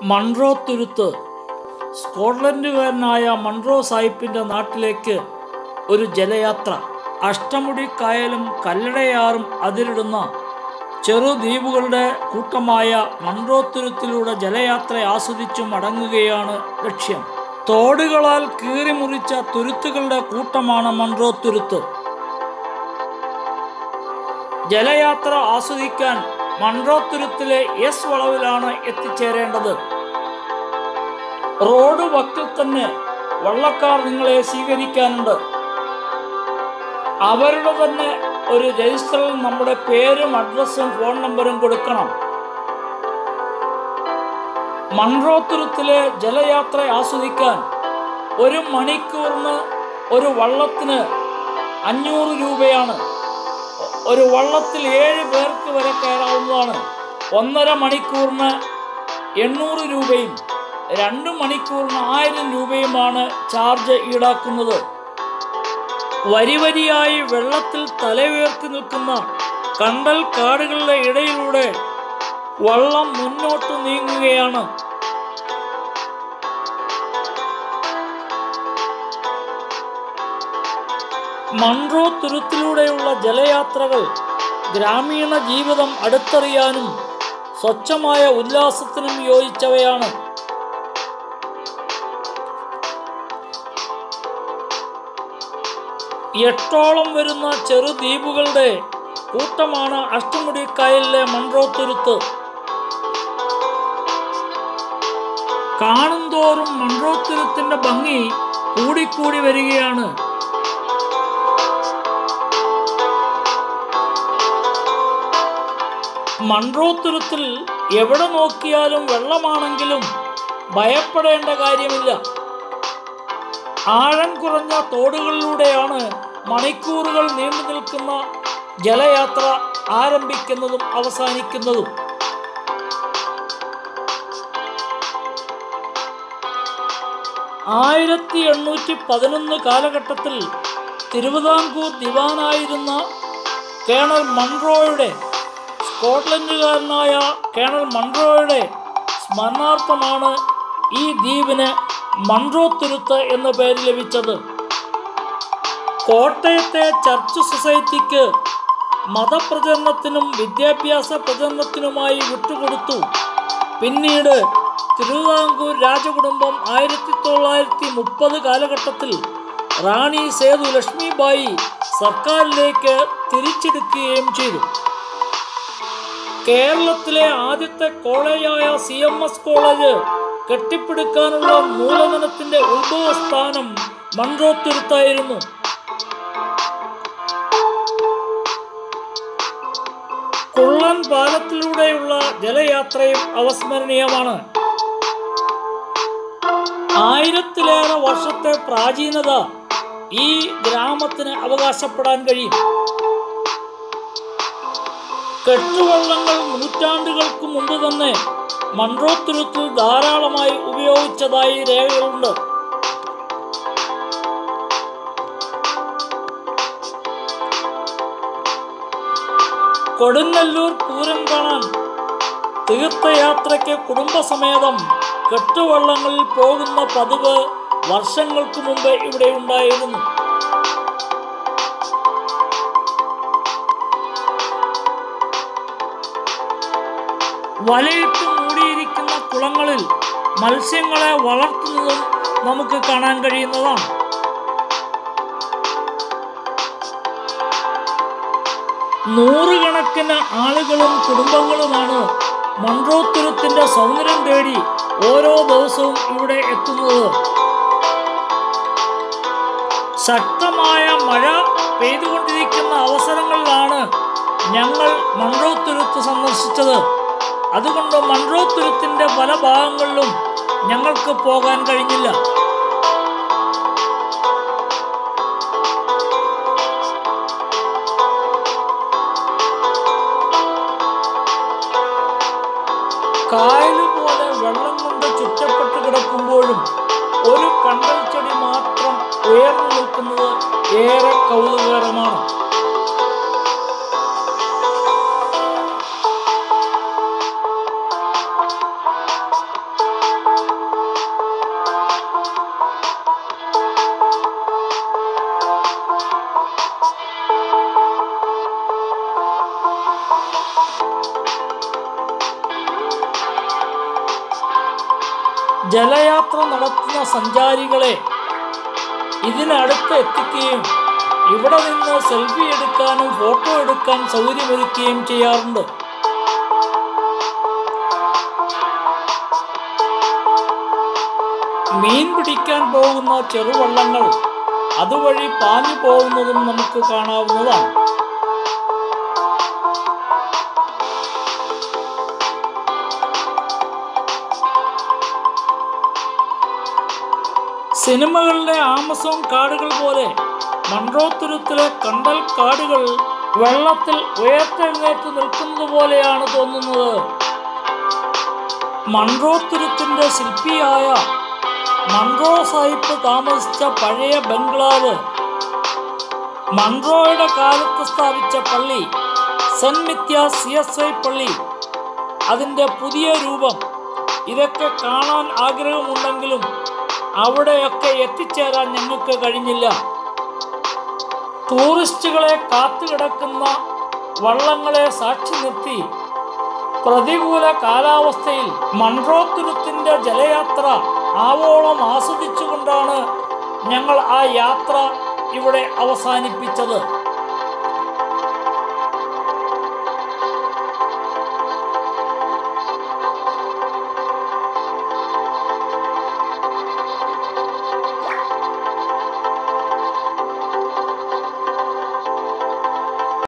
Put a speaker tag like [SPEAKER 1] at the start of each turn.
[SPEAKER 1] Munro തുരുത്ത് സ്കോട്ട്ലൻഡുകാരനായ Munro സാഹിബിൻ്റെ നാട്ടിലേക്ക് ഒരു ജലയാത്ര അഷ്ടമുടിക്കായലും കല്ലടയാറും അതിരിടുന്ന ചെറുദ്വീപുകളുടെ കൂട്ടമായ മൺറോ തുരുത്തിലൂടെ ജലയാത്ര ആസ്വദിച്ചു മടങ്ങുകയാണ് ലക്ഷ്യം തോടുകളാൽ കീറിമുറിച്ച തുരുത്തുകളുടെ കൂട്ടമാണ് മൺറോ തുരുത്ത് ജലയാത്ര ആസ്വദിക്കാൻ മൺറോ തുരുത്തിലെ എസ് വളവിലാണ് എത്തിച്ചേരേണ്ടത് റോഡ് വക്കിൽ തന്നെ വള്ളക്കാർ നിങ്ങളെ സ്വീകരിക്കാനുണ്ട് അവരുടെ തന്നെ ഒരു രജിസ്റ്ററിൽ നമ്മുടെ പേരും അഡ്രസ്സും ഫോൺ നമ്പറും കൊടുക്കണം മൺറോ തുരുത്തിലെ ജലയാത്ര ആസ്വദിക്കാൻ ഒരു മണിക്കൂറിന് ഒരു വള്ളത്തിന് അഞ്ഞൂറ് രൂപയാണ് ഒരു വള്ളത്തിൽ ഏഴ് പേർക്ക് വരെ കയറാവുന്നതാണ് ഒന്നര മണിക്കൂറിന് എണ്ണൂറ് രൂപയും രണ്ട് മണിക്കൂറിന് ആയിരം രൂപയുമാണ് ചാർജ് ഈടാക്കുന്നത് വരി വരിയായി വെള്ളത്തിൽ തലയുയർത്തി നിൽക്കുന്ന കണ്ടൽ കാടുകളുടെ ഇടയിലൂടെ വള്ളം മുന്നോട്ട് നീങ്ങുകയാണ് മൺറോ തുരുത്തിലൂടെയുള്ള ജലയാത്രകൾ ഗ്രാമീണ ജീവിതം അടുത്തറിയാനും സ്വച്ഛമായ ഉല്ലാസത്തിനും യോജിച്ചവയാണ് എട്ടോളം വരുന്ന ചെറുദ്വീപുകളുടെ കൂട്ടമാണ് അഷ്ടമുടി കായലിലെ മൺറോ തുരുത്ത് കാണുന്തോറും മൺറോ തുരുത്തിന്റെ ഭംഗി കൂടിക്കൂടി വരികയാണ് മൺറോ തുരുത്തിൽ എവിടെ നോക്കിയാലും വെള്ളമാണെങ്കിലും ഭയപ്പെടേണ്ട കാര്യമില്ല ആഴം കുറഞ്ഞ തോടുകളിലൂടെയാണ് മണിക്കൂറുകൾ നീണ്ടു നിൽക്കുന്ന ജലയാത്ര ആരംഭിക്കുന്നതും അവസാനിക്കുന്നതും ആയിരത്തി എണ്ണൂറ്റി പതിനൊന്ന് കാലഘട്ടത്തിൽ തിരുവിതാംകൂർ ദിവാനായിരുന്ന കേണൽ മൺറോയുടെ സ്കോട്ട്ലൻഡുകാരനായ കേണൽ മൺറോയുടെ സ്മരണാർത്ഥമാണ് ഈ ദ്വീപിന് മൺറോ തുരുത്ത് എന്ന പേര് ലഭിച്ചത് കോട്ടയത്തെ ചർച്ച് സൊസൈറ്റിക്ക് മതപ്രചരണത്തിനും വിദ്യാഭ്യാസ പ്രചരണത്തിനുമായി വിട്ടുകൊടുത്തു പിന്നീട് തിരുവിതാംകൂർ രാജകുടുംബം ആയിരത്തി തൊള്ളായിരത്തി മുപ്പത് കാലഘട്ടത്തിൽ റാണി സേതു ലക്ഷ്മിബായി സർക്കാരിലേക്ക് തിരിച്ചെടുക്കുകയും ചെയ്തു കേരളത്തിലെ ആദ്യത്തെ കോളേജായ സി എം എസ് കോളേജ് കെട്ടിപ്പടുക്കാനുള്ള മൂലധനത്തിന്റെ ഉത്ഭവസ്ഥാനം മൺറോത്തുരുത്തായിരുന്നു കുള്ളൻ പാലത്തിലൂടെയുള്ള ജലയാത്രയും അവസ്മരണീയമാണ് ആയിരത്തിലേറെ വർഷത്തെ പ്രാചീനത ഈ ഗ്രാമത്തിന് അവകാശപ്പെടാൻ കഴിയും കെട്ടുവള്ളങ്ങൾ നൂറ്റാണ്ടുകൾക്ക് മുമ്പ് തന്നെ മൺറോത്തുരുത്തിൽ ധാരാളമായി ഉപയോഗിച്ചതായി രേഖകളുണ്ട് കൊടുങ്ങല്ലൂർ പൂരം കാണാൻ തീർത്ഥയാത്രയ്ക്ക് കുടുംബസമേതം കെട്ടുവള്ളങ്ങളിൽ പോകുന്ന പതിവ് വർഷങ്ങൾക്ക് മുമ്പ് ഇവിടെ ഉണ്ടായിരുന്നു വലയിട്ട് മൂടിയിരിക്കുന്ന കുളങ്ങളിൽ മത്സ്യങ്ങളെ വളർത്തുന്നതും നമുക്ക് കാണാൻ കഴിയുന്നതാണ് നൂറുകണക്കിന് ആളുകളും കുടുംബങ്ങളുമാണ് മൺറോത്തുരുത്തിന്റെ സൗന്ദര്യം തേടി ഓരോ ദിവസവും ഇവിടെ എത്തുന്നത് ശക്തമായ മഴ പെയ്തുകൊണ്ടിരിക്കുന്ന അവസരങ്ങളിലാണ് ഞങ്ങൾ മൺറോത്തുരുത്ത് സന്ദർശിച്ചത് അതുകൊണ്ട് മൺറോത്തുരുത്തിന്റെ പല ഭാഗങ്ങളിലും ഞങ്ങൾക്ക് പോകാൻ കഴിഞ്ഞില്ല കായല് പോലെ വെള്ളം കൊണ്ട് ചുറ്റപ്പെട്ട് കിടക്കുമ്പോഴും ഒരു കണ്ടൽ ചെടി മാത്രം ഉയർന്നു നിൽക്കുന്നത് ഏറെ കൗതുകകരമാണ് ജലയാത്ര നടത്തുന്ന സഞ്ചാരികളെ ഇതിനടുത്ത് എത്തിക്കുകയും ഇവിടെ നിന്ന് സെൽഫി എടുക്കാനും ഫോട്ടോ എടുക്കാൻ സൗകര്യമൊരുക്കുകയും ചെയ്യാറുണ്ട് മീൻ പിടിക്കാൻ പോകുന്ന ചെറുവള്ളങ്ങൾ അതുവഴി പാഞ്ഞു പോകുന്നതും നമുക്ക് കാണാവുന്നതാണ് സിനിമകളിലെ ആമസോൺ കാടുകൾ പോലെ മൺട്രോത്തുരുത്തിലെ കണ്ടൽ കാടുകൾ വെള്ളത്തിൽ ഉയർത്തെഴുന്നേറ്റ് നിൽക്കുന്നത് പോലെയാണ് തോന്നുന്നത് മൺട്രോത്തുരുത്തിന്റെ ശില്പിയായ മൺട്രോ സാഹിബ് താമസിച്ച പഴയ ബംഗ്ലാവ് മൺട്രോയുടെ കാലത്ത് സ്ഥാപിച്ച പള്ളി സെന്റ് മിത്യ സി എസ് ഐ പള്ളി അതിൻ്റെ പുതിയ രൂപം ഇതൊക്കെ കാണാൻ ആഗ്രഹമുണ്ടെങ്കിലും അവിടെയൊക്കെ എത്തിച്ചേരാൻ ഞങ്ങൾക്ക് കഴിഞ്ഞില്ല ടൂറിസ്റ്റുകളെ കാത്തുകിടക്കുന്ന വള്ളങ്ങളെ സാക്ഷി നിർത്തി പ്രതികൂല കാലാവസ്ഥയിൽ മൺട്രോത്തുരുത്തിന്റെ ജലയാത്ര ആവോളം ആസ്വദിച്ചുകൊണ്ടാണ് ഞങ്ങൾ ആ യാത്ര ഇവിടെ അവസാനിപ്പിച്ചത്